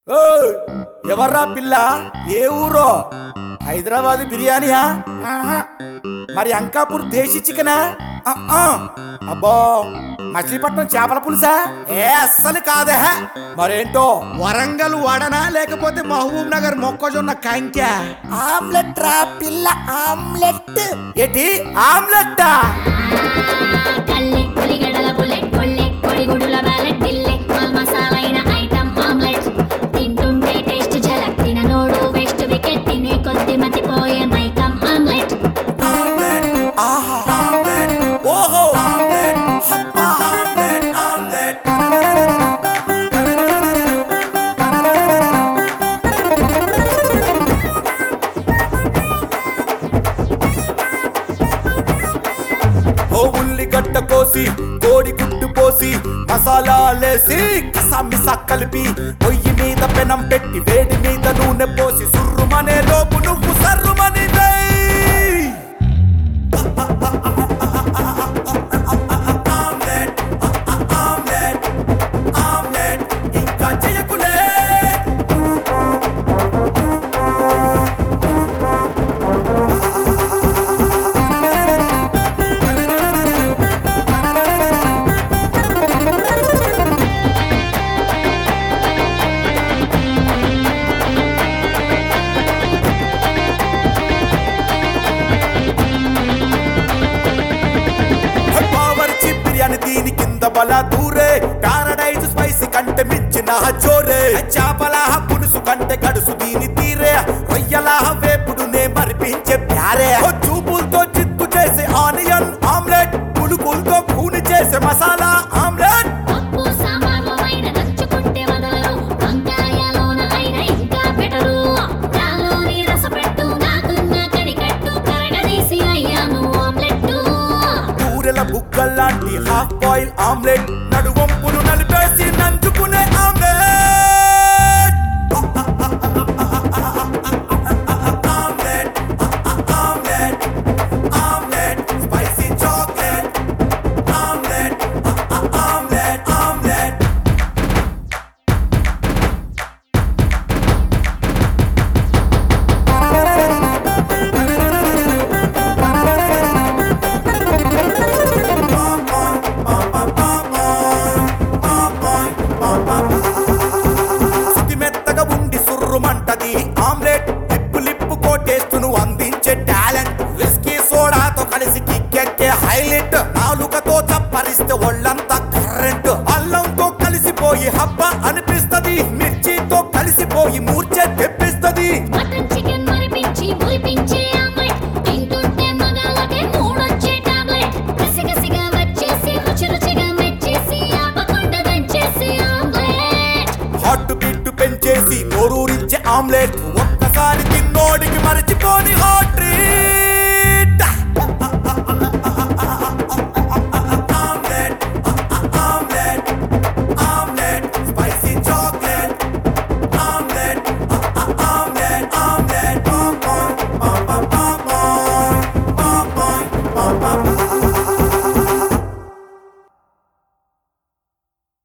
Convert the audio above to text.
ఓయ్, ఎవర్రా పిల్ల ఏ ఊరో హైదరాబాద్ బిర్యానీయా ఆహా. మరి అంకాపూర్ దేశీ చికెనా ఆ, ఆ. అబ్బో మచిలీపట్నం చేపల పులుసా ఏ అస్సలు కాదే మరేంటో వరంగల్ వడనా లేకపోతే మహబూబ్ నగర్ మొక్కజొన్న కంక్యా ఆమ్లెట్ రా పిల్ల ఆమ్లెట్ ఏంటి ఆమ్లెట్టా కల్లె ఉల్లిగడ్డల బుల్లెట్ కొల్లె కొడిగుడుల బ్యాలెట్ దిల్లె మాల్ మసాలైన ఐటమ్ ఆమ్లెట్ తింటుంటే టేస్ట్ జలక్ తిననోడు వేస్ట్ వికెట్ తినే కొద్ది మతిపోయే మైకమ్ ఆమ్లెట్ ఆహా ఓహో హబ్బా. ఓ ఉల్లిగడ్డ కోసి కోడి గుడ్డు పోసి మసాలాలేసి కసామిసా కలిపి పొయ్యి మీద పెనం పెట్టి వేడి మీద నూనె పోసి సుర్రుమనే లోపు నువ్వు సర్రుమని వేయ్. ఆమ్లెట్, ఆమ్లెట్, ఆమ్లెట్, ఇంకా చేయకులే బావర్చి బిర్యానీ దీని కింద బల దూరే పారడైజ్ స్పైసీ కంటే మించిన జోరే చేపల పులుసు కంటే గడుసు దీని తీరే రొయ్యల వేపుడు నే మరిపించే ప్యారే ఓ చూపులతో చిత్తు చేసే ఆనియన్ ఆమ్లెట్ పులుకులతో కూని చేసే మసాలా